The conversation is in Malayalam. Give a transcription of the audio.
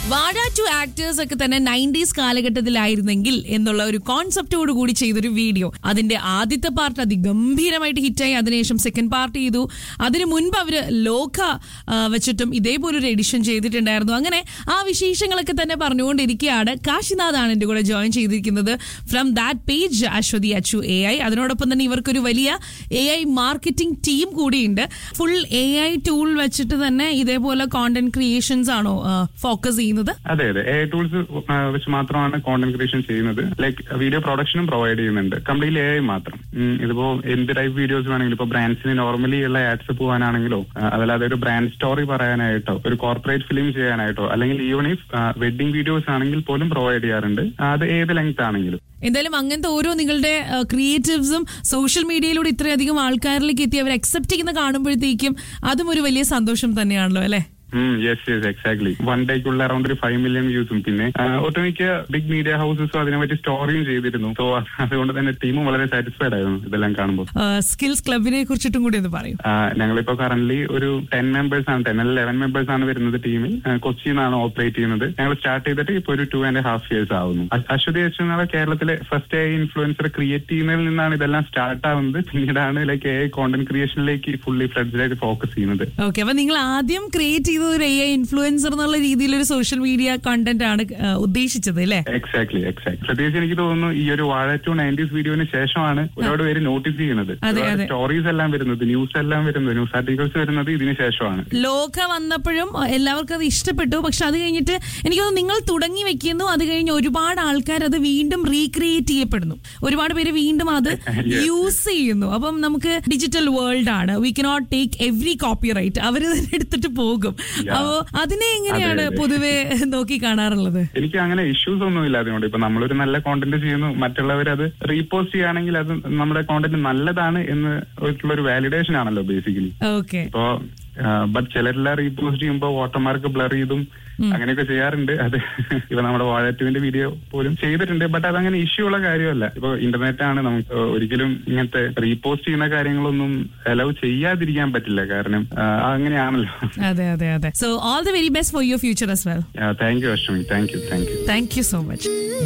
വാഴ ടു ആക്ടേഴ്സ് ഒക്കെ തന്നെ നയൻറ്റീസ് കാലഘട്ടത്തിലായിരുന്നെങ്കിൽ എന്നുള്ള ഒരു കോൺസെപ്റ്റോട് കൂടി ചെയ്തൊരു വീഡിയോ അതിന്റെ ആദ്യത്തെ പാർട്ട് അതിഗംഭീരമായിട്ട് ഹിറ്റായി അതിനുശേഷം സെക്കൻഡ് പാർട്ട് ചെയ്തു അതിനു മുൻപ് അവര് ലോക ആ, വെച്ചിട്ടും ഇതേപോലെ ഒരു എഡിഷൻ ചെയ്തിട്ടുണ്ടായിരുന്നു അങ്ങനെ ആ വിശേഷങ്ങളൊക്കെ തന്നെ പറഞ്ഞുകൊണ്ടിരിക്കുകയാണ് കാശിനാഥാണ് എന്റെ കൂടെ ജോയിൻ ചെയ്തിരിക്കുന്നത് from that page Aswathi Achu A I അതിനോടൊപ്പം തന്നെ ഇവർക്കൊരു വലിയ എ ഐ മാർക്കറ്റിംഗ് ടീം കൂടിയുണ്ട് ഫുൾ എ ഐ ടൂൾ വെച്ചിട്ട് തന്നെ ഇതേപോലെ കോണ്ടന്റ് ക്രിയേഷൻസ് ആണോ ഫോക്കസ് ചെയ്യുന്നത് അതെ അതെ എ ടൂൾസ് വെച്ച് മാത്രമാണ് കോണ്ടന്റ് ക്രിയേഷൻ ചെയ്യുന്നത് ലൈക്ക് വീഡിയോ പ്രൊഡക്ഷനും പ്രൊവൈഡ് ചെയ്യുന്നുണ്ട് കംപ്ലീറ്റ്ലി എ മാത്രം ഉം, ഇതിപ്പോ എന്ത് ടൈപ്പ് വീഡിയോസ് വേണമെങ്കിലും ഇപ്പൊ ബ്രാൻഡ്സിന് നോർമലി ഉള്ള ആഡ്സ് പോകാനാണെങ്കിലോ ആ, അതല്ലാതെ ഒരു ബ്രാൻഡ് സ്റ്റോറി പറയാനായിട്ടോ ഒരു കോർപ്പറേറ്റ് ഫിലിം ചെയ്യാനായിട്ടോ അല്ലെങ്കിൽ ഈവൺ ഇഫ് വെഡിങ് വീഡിയോസ് ആണെങ്കിൽ പോലും പ്രൊവൈഡ് ചെയ്യാറുണ്ട് അത് ഏത് ലെങ്ത് ആണെങ്കിലും എന്തായാലും അങ്ങനത്തെ ഓരോ നിങ്ങളുടെ ക്രിയേറ്റീവ്സും സോഷ്യൽ മീഡിയയിലൂടെ ഇത്രയധികം ആൾക്കാരിലേക്ക് എത്തി അവർ അക്സെപ്റ്റ് ചെയ്യുന്ന കാണുമ്പോഴത്തേക്കും അതും ഒരു വലിയ സന്തോഷം തന്നെയാണല്ലോ അല്ലെ യെസ് യെസ് എക്സാക്ട്ലി വൺ ഡേക്കുള്ള അറൌണ്ട് ഒരു ഫൈവ് മില്യൺ വ്യൂസും പിന്നെ ആ, ഒട്ടുമിക്ക ബിഗ് മീഡിയ ഹൗസസും അതിനെപ്പറ്റി സ്റ്റോറിയും ചെയ്തിരുന്നു സോ അതുകൊണ്ട് തന്നെ ടീമും വളരെ സാറ്റിസ്ഫൈഡ് ആയിരുന്നു ഇതെല്ലാം കാണുമ്പോൾ സ്കിൽസ് ക്ലബിനെ കുറിച്ചിട്ടും കൂടി ഒന്ന് പറയും ആ, ഞങ്ങളിപ്പോ കറന്റ് ഒരു ടെൻ മെമ്പേഴ്സ് ആണ് ടെൻ അല്ലെങ്കിൽ ലെവൻ മെമ്പേഴ്സ് ആണ് വരുന്നത് ടീമിൽ ആ, കൊച്ചിയിൽ നിന്നാണ് ഓപ്പറേറ്റ് ചെയ്യുന്നത് ഞങ്ങൾ സ്റ്റാർട്ട് ചെയ്തിട്ട് ഇപ്പൊ ഒരു ടു ആൻഡ് ഹാഫ് ഇയേഴ്സ് ആവുന്നു അ- അശ്വതി എച്ച് എന്നുള്ള കേരളത്തിലെ ഫസ്റ്റ് എ ഇൻഫ്ലുവൻസർ ക്രിയേറ്റ് ചെയ്യുന്നതിൽ നിന്നാണ് ഇതെല്ലാം സ്റ്റാർട്ട് ആവുന്നത് പിന്നീടാണ് ലൈക്ക് എ കോണ്ടന്റ് ക്രിയേഷനിലേക്ക് ഫുള്ളി ഫ്ലഡ്ജിലേക്ക് ഫോക്കസ് ചെയ്യുന്നത് ഓക്കെ അപ്പൊ നിങ്ങൾ ആദ്യം ക്രിയേറ്റ് ചെയ്തത് ഒരു എ ഐ ഇൻഫ്ലുവൻസർ എന്നുള്ള രീതിയിൽ ഒരു സോഷ്യൽ മീഡിയ കണ്ടന്റ് ആണ് ആ, ഉദ്ദേശിച്ചത് അല്ലേ എക്സാക്ട്ലി എക്സാക്ട് പ്രത്യേകിച്ച് എനിക്ക് തോന്നുന്നു ഈ ഒരു വാഴ ടു നയൻറ്റീസ് വീഡിയോന് ശേഷമാണ് ഒരുപാട് പേര് നോട്ടീസ് ചെയ്യുന്നത് അതെ, അതെ. സ്റ്റോറീസ് എല്ലാം വരുന്നത് ന്യൂസ് എല്ലാം വരുന്നത് ന്യൂസ് ആർട്ടിക്കിൾസ് വരുന്നത് ഇതിന് ശേഷമാണ് ലോക വന്നപ്പോഴും എല്ലാവർക്കും അത് ഇഷ്ടപ്പെട്ടു പക്ഷെ അത് കഴിഞ്ഞിട്ട് എനിക്ക് തോന്നുന്നു നിങ്ങൾ തുടങ്ങി വെക്കുന്നു അത് കഴിഞ്ഞ് ഒരുപാട് ആൾക്കാർ അത് വീണ്ടും റീക്രിയേറ്റ് ചെയ്യപ്പെടുന്നു ഒരുപാട് പേര് വീണ്ടും അത് യൂസ് ചെയ്യുന്നു അപ്പം നമുക്ക് ഡിജിറ്റൽ വേൾഡ് ആണ് we cannot take every copyright അവർ തന്നെ എടുത്തിട്ട് പോകും അപ്പോ അതിനെ എങ്ങനെയാണ് അതെ, അതെ. പൊതുവെ നോക്കി കാണാറുള്ളത് എനിക്ക് അങ്ങനെ ഇഷ്യൂസ് ഒന്നുമില്ല അതിനോട് ഇപ്പൊ നമ്മളൊരു നല്ല കോണ്ടന്റ് ചെയ്യുന്നു മറ്റുള്ളവർ അത് റീപോസ്റ്റ് ചെയ്യുകയാണെങ്കിൽ അത് നമ്മുടെ കോണ്ടന്റ് നല്ലതാണ് എന്ന് ഉള്ള ഒരു വാലിഡേഷൻ ആണല്ലോ ബേസിക്കലി ഓക്കെ ഇപ്പോ ബട്ട് ചിലരെല്ലാം റീപോസ്റ്റ് ചെയ്യുമ്പോൾ വാട്ടർമാർക്ക് ബ്ലർ ചെയ്തും അങ്ങനെയൊക്കെ ചെയ്യാറുണ്ട് അത് ഇപ്പൊ നമ്മുടെ വാഴറ്റുവിന്റെ വീഡിയോ പോലും ചെയ്തിട്ടുണ്ട് ബട്ട് അതങ്ങനെ ഇഷ്യൂ ഉള്ള കാര്യമല്ല ഇപ്പൊ ഇന്റർനെറ്റ് ആണ് നമുക്ക് ഒരിക്കലും ഇങ്ങനത്തെ റീപോസ്റ്റ് ചെയ്യുന്ന കാര്യങ്ങളൊന്നും അലൗ ചെയ്യാതിരിക്കാൻ പറ്റില്ല കാരണം ആ, അങ്ങനെയാണല്ലോ അതെ അതെ അതെ so all the very best for your future as well thank you Ashwami thank you thank you thank you so much